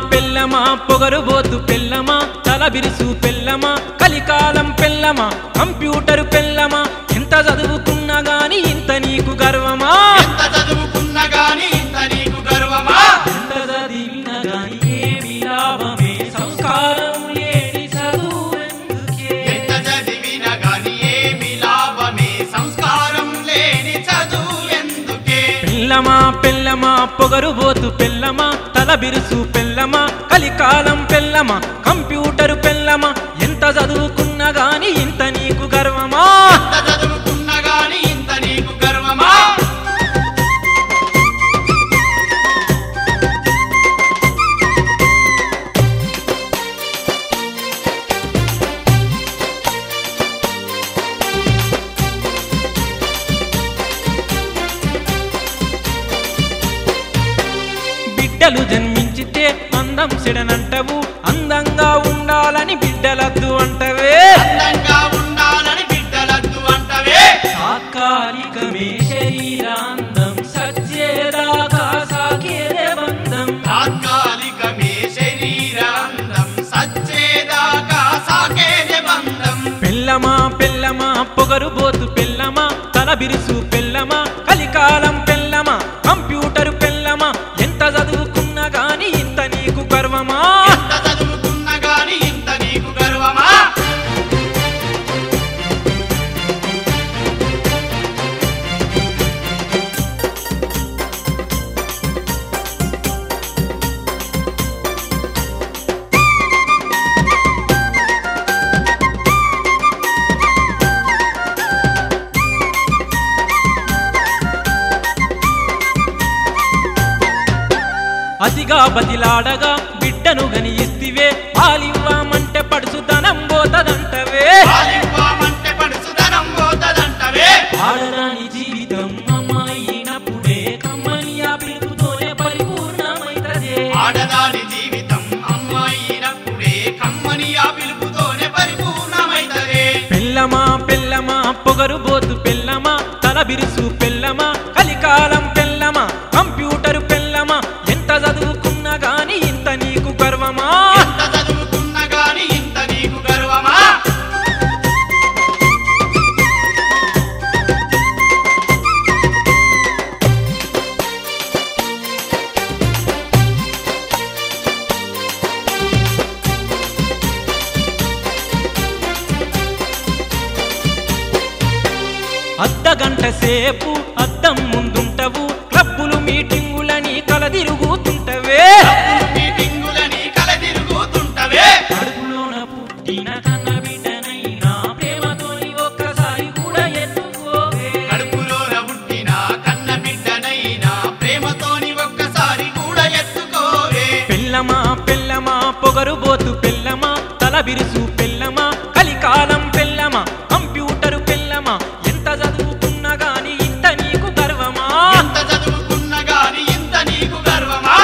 పెల్లమా పొగరు బోతు పెల్లమా తల బిరుసు పెల్లమా కలికాలం పెల్లమా కంప్యూటర్ పెల్లమా ఎంత చదువుకున్నా గాని ఇంత నీకు గర్వమా ఎంత చదువుకున్నా గాని ఇంత నీకు గర్వమా ఎంత చదివినా గాని ఏమి లాభమే సంస్కారం లేని చదువెందుకే ఎంత చదివినా గాని ఏమి లాభమే సంస్కారం లేని చదువు ఎందుకే పెల్లమా పెల్లమా పొగరు బోతు పెల్లమా తల బిరుసు పెల్లమా కలికాలం పెల్లమా కంప్యూటర్ పెల్లమా ఎంత చదువుకున్నా గాని ఇంత నీకు గర్వమా ఎంత చదువుకున్నా గాని ఇంత నీకు గర్వమా బిడ్డలు జన్మించితే అందం సెడనంటవు అందంగా ఉండాలని బిడ్డలద్దు అంటవే అందంగా ఉండాలని బిడ్డలద్దు అంటవే తాత్కాలికమే శరీరాందం సచ్చేదాకా సాకేదే బంధం తాత్కాలికమే శరీరాందం సచ్చేదాకా సాగేదే బంధం పెల్లమా పెల్లమా పొగరు బోతు పెల్లమా తల బిరుసు పెల్లమా కలికాలం పెల్లమా కంప్యూటర్ పెల్లమా ఎంత చదువుకున్నా గాని ఇంత నీకు గర్వమా ఎంత చదువుకున్నా గాని ఇంత నీకు గర్వమా అతిగా బతిలాడగా బిడ్డను గని ఇస్తివే పాలివ్వమంటే పడుచుదనం పోతదంటవే పాలివ్వమంటే పడుచుదనం పోతదంటవే ఆడరాని జీవితం అమ్మాయినప్పుడే కమ్మని ఆ పిలుపుతోనే పరిపూర్ణమైతదే ఆడదాని జీవితం అమ్మాయినప్పుడే కమ్మని ఆ పిలుపుతోనే పరిపూర్ణమైతదే పెల్లమా పెల్లమా పొగరు బోతు పెల్లమా తల బిరుసు పెల్లమా కలికాలం పెల్లమా కంప్యూటర్ పెల్లమా ఎంత చదువుకున్నా గాని ఇంత నీకు గర్వమా ఎంత చదువుకున్నా గాని ఇంత నీకు గర్వమా అర్ధగంట సేపు అద్దం ముందుంటవు క్లబ్బులు మీటింగులని కలదిరుగుతుంటవే మీటింగులని కలదిరుగుతుంటవే కడుపులోన పుట్టిన కన్న బిడ్డనైనా ప్రేమతోని ఒక్కసారి కూడా ఎత్తుకోవే కడుపులోన పుట్టిన కన్న బిడ్డనైనా ప్రేమతోని ఒక్కసారి కూడా ఎత్తుకోవే పెల్లమా పెల్లమా పొగరు బోతు పెల్లమా తల బిరుసు పెల్లమా కలికాలం పెల్లమా కంప్యూటర్ పెల్లమా ఎంత చదువుకున్నా గాని ఇంత నీకు గర్వమా ఎంత చదువుకున్నా గాని ఇంత నీకు గర్వమా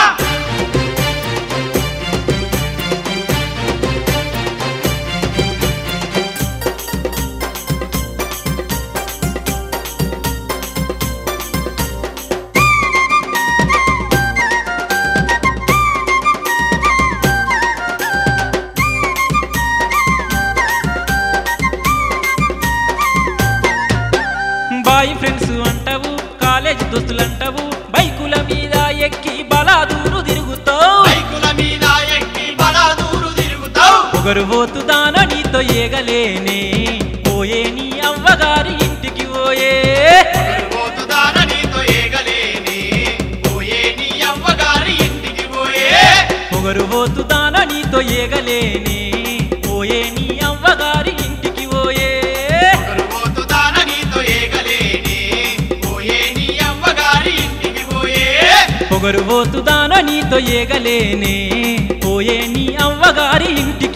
బాయ్ ఫ్రెండ్స్ అంటావు కాలేజ్ దోస్తులు అంటావు బైకుల మీద ఎక్కి బలాదూరు తిరుగుతావు బైకుల మీద ఎక్కి బలా దూరు తిరుగుతావు పొగరు పోతుదానో నీతో ఏగలేనే పోయే నీ అవ్వగారి ఇంటికి పోయే పోతుదాన నీతో ఏగలేని పోయే నీ అవ్వగారి ఇంటికి పోయే పొగరు పోతుదానో నీతో ఏగలేనే పోయే నీ అవ్వగారి ఇంటికి పోయే పోతుదాన నీతో ఏగలేని పోయే నీ అవ్వగారి ఇంటికి పోయే పొగరు పోతుదానో నీతో ఏగలేనే పోయే నీ అవ్వగారి ఇంటికి